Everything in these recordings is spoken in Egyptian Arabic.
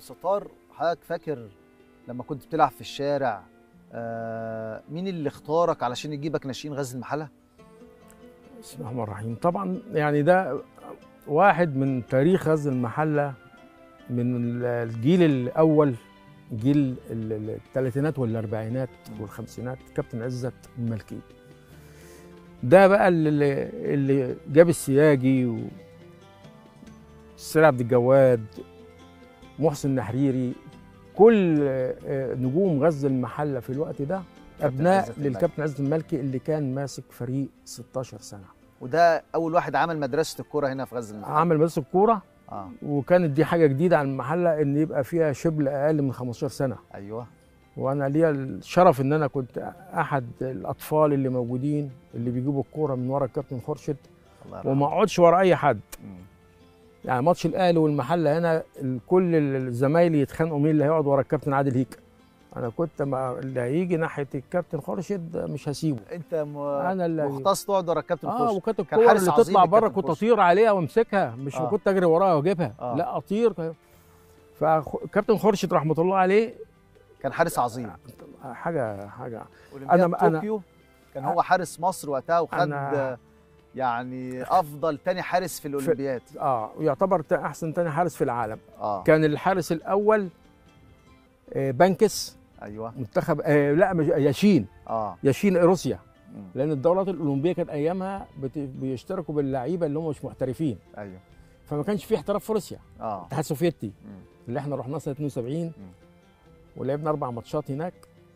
ستار حضرتك فاكر لما كنت بتلعب في الشارع آه مين اللي اختارك علشان يجيبك ناشئين غزل المحله؟ بسم الله الرحمن الرحيم طبعا يعني ده واحد من تاريخ غزل المحله من الجيل الاول جيل الثلاثينات والاربعينات والخمسينات كابتن عزت الملكي ده بقى اللي, اللي جاب السياجي و السيد عبد الجواد محسن نحريري كل نجوم غزل المحله في الوقت ده ابناء للكابتن عزت الملكي اللي كان ماسك فريق 16 سنه وده اول واحد عمل مدرسه الكوره هنا في غزل المحله عمل مدرسه الكوره اه وكانت دي حاجه جديده على المحله ان يبقى فيها شبل اقل من 15 سنه ايوه وانا ليا الشرف ان انا كنت احد الاطفال اللي موجودين اللي بيجيبوا الكوره من ورا الكابتن خورشيد الله يرحمه وما اقعدش ورا اي حد مم. يعني ماتش الاهلي والمحله هنا كل زمايلي يتخانقوا مين اللي هيقعد ورا الكابتن عادل هيك انا كنت ما اللي هيجي ناحيه الكابتن خورشيد مش هسيبه انت م... انا اللي مختص تقعد ورا الكابتن اه خورشيد وكانت كان الكوره حارس اللي عظيم تطلع بره الكابتن كنت خورشيد. اطير عليها وامسكها مش آه. كنت اجري وراها واجيبها آه. لا اطير فكابتن خورشيد رحمه الله عليه كان حارس عظيم حاجه حاجه اولمبياد أنا- أنا- طوكيو كان هو حارس مصر وقتها وخد أنا- يعني افضل تاني حارس في الاولمبياد اه ويعتبر تا- احسن تاني حارس في العالم اه كان الحارس الاول آه، بانكس ايوه منتخب آه لا مش ياشين اه ياشين روسيا مم. لان الدورات الاولمبيه كانت ايامها بت- بيشتركوا باللعيبه اللي هم مش محترفين ايوه فما كانش في احتراف في روسيا اه الاتحاد السوفيتي مم. اللي احنا رحنا سنه 72 ولعبنا اربع ماتشات هناك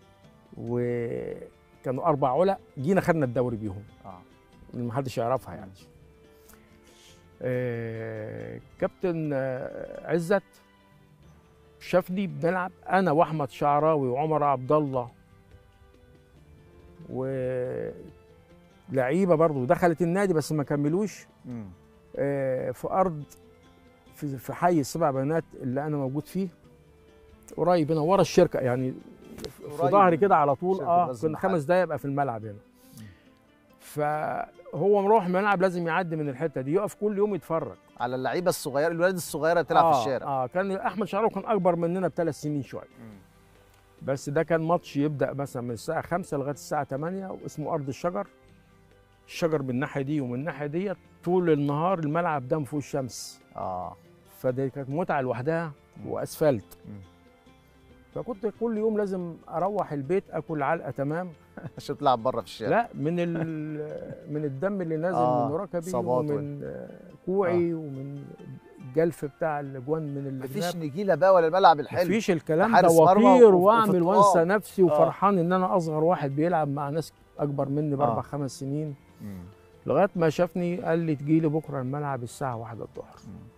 وكانوا اربع علا جينا خدنا الدوري بيهم اه اللي محدش يعرفها يعني آه كابتن آه عزت شافني بنلعب انا واحمد شعراوي وعمر عبد الله ولعيبه برضو دخلت النادي بس ما كملوش مم. آه في ارض في في حي السبع بنات اللي انا موجود فيه قريب هنا ورا الشركه يعني في قريب ظهري من كده على طول شركة اه غزل كنا المحل. خمس دقايق ابقى في الملعب هنا فهو مروح الملعب لازم يعدي من الحته دي يقف كل يوم يتفرج على اللعيبه الصغيره الولاد الصغيره بتلعب آه في الشارع اه كان احمد شعراوي كان اكبر مننا بثلاث سنين شويه مم. بس ده كان ماتش يبدا مثلا من الساعه 5 لغايه الساعه 8 واسمه ارض الشجر الشجر من الناحيه دي ومن الناحيه دي طول النهار الملعب ده فوق الشمس اه فدي كانت متعه لوحدها واسفلت مم. فكنت كل يوم لازم اروح البيت اكل علقه تمام عشان تلعب بره في الشارع لا من ال- من الدم اللي نازل آه، من ركبي صباط ومن آه، كوعي ومن الجلف بتاع الاجوان من مفيش الجناب نجيله بقى ولا الملعب الحلو مفيش الكلام ده حارس مرمى واطير وف- واعمل وفي وانسى التراب. نفسي وفرحان ان انا اصغر واحد بيلعب مع ناس اكبر مني باربع آه. خمس سنين مم. لغايه ما شافني قال لي تجي لي بكره الملعب الساعه واحدة الظهر مم.